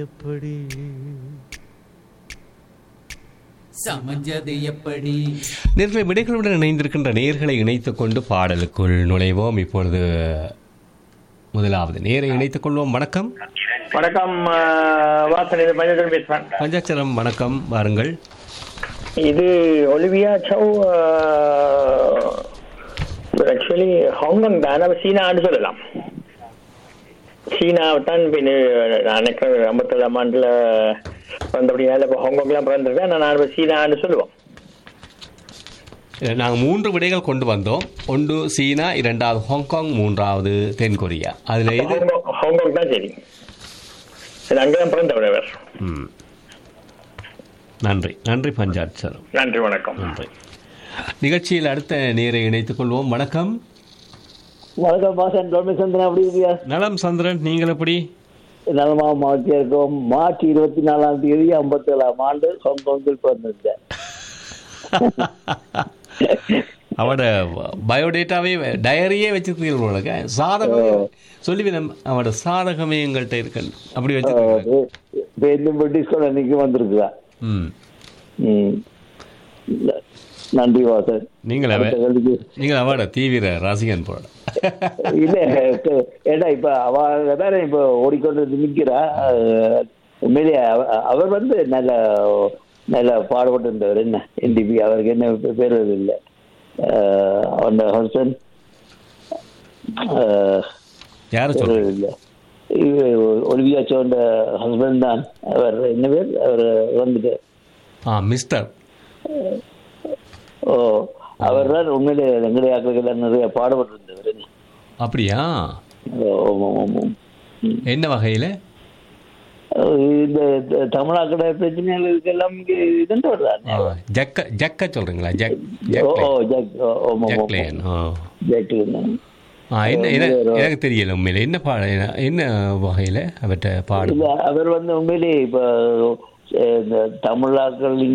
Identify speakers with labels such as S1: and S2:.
S1: எப்படி
S2: சமஞ்சது எப்படி
S3: நேர்களை விடைகளுடன் இணைந்திருக்கின்ற நேர்களை இணைத்துக் கொண்டு பாடலுக்குள் நுழைவோம் இப்பொழுது முதலாவது நேரை இணைத்துக் கொள்வோம் வணக்கம்
S4: வணக்கம் ஆஹ், வாசன் இது பஞ்சத்தில் பேசுறேன்
S3: பஞ்சாட்சரம் வணக்கம் வாருங்கள்
S4: இது ஒலிவியா சௌ ஆக்சுவலி ஹாங்காங் தான் அவ சீனான்னு சொல்லலாம் சீனாவை தான் பின் நான் நினைக்கிறேன் ஐம்பத்தேழாம் ஆண்டுல பிறந்தபடியால இப்போ ஹாங்காங்லாம் பிறந்திருக்கேன் நான் நான் சீனான்னு சொல்லுவோம்
S3: நாங்கள் மூன்று விடைகள் கொண்டு வந்தோம் ஒன்று சீனா இரண்டாவது ஹாங்காங் மூன்றாவது தென்கொரியா அதில் இது
S4: ஹாங்காங் ஹாங்காங் தான் சரி சரி அங்கேதான் பிறந்தவர் அவர்
S3: ம். நன்றி நன்றி பஞ்சாட்சரம்
S4: நன்றி வணக்கம்
S3: நன்றி நிகழ்ச்சியில் அடுத்த நேரை இணைத்துக் கொள்வோம் வணக்கம்
S5: வணக்கம் வாசன் ரமேசந்திரன் அப்படி இருக்கியா
S3: நலம் சந்திரன் நீங்கள் எப்படி
S5: நலமா மகிழ்ச்சியா இருக்கோம் மார்ச் இருபத்தி நாலாம் தேதி ஐம்பத்தி ஏழாம் ஆண்டு ஹாங்காங்கில் பிறந்திருந்தேன்
S3: அவட பயோடேட்டாவே டயரியே வச்சிருக்கீங்க உங்களுக்கு சாதகமே சொல்லிவினம் அவட சாதகமே எங்கள்கிட்ட இருக்கு அப்படி வச்சிருக்கீங்க
S5: பேருந்து பிரிட்டிஷ் அன்னைக்கு வந்திருக்குதா
S3: ம்
S5: ம். ந- நன்றி வாசன்
S3: நீங்கள் அவ
S5: அடுத்த கேள்விக்கு.
S3: நீங்கள் அவட தீவிர ரசிகன் போட
S5: இல்ல க- ஏன்னா இப்ப அவ வேற இப்ப ஓடிக்கொண்டு நிக்கிறா அஹ், உண்மையிலேயே அவ- அவர் வந்து நல்ல நல்ல பாடுபட்டு இருந்தவர் என்ன என்டிபி அவருக்கு என்ன பே- பேர் இல்லை அந்த ஹஸ்பண்ட்
S3: யார
S5: பேர்
S3: சொல்றீங்க
S5: இல்லை இது ஒலிவியா சோண்ட ஹஸ்பண்ட் தான் அவர் என்ன பேர் அவர் வந்துட்டு
S3: ஆ மிஸ்டர்
S5: ஓ அவர் தான் உண்மையிலே எங்களுடைய ஆக்களுக்கு நிறைய பாடுபட்டு இருந்தவர் என்ன
S3: அப்படியா
S5: ஓ, ஆமாம் ஆமாம்
S3: என்ன வகையில
S5: இந்த த- தமிழாக்கட பிரச்சனைகள் இதுக்கெல்லாம் இங்க இதுன்றவர்
S3: ஆ,
S5: தான்
S3: ஜக்க ஜக்க சொல்றீங்களா ஜக்
S5: ஓ ஓ
S3: ஜக்லேன்
S5: ஜாக் ஓ, ஆமாம், ஆமாம்.
S3: ஜக்லேன் ஆ
S5: ஜாக்லின்.
S3: ஆ என்ன என்ன- எனக்கு தெரியல உண்மையில என்ன பாட என்ன வகையில அவர்கிட்ட பாடு
S5: இல்ல அவர் வந்து உண்மையிலே இப்ப அஹ், இந்த தமிழாக்கள்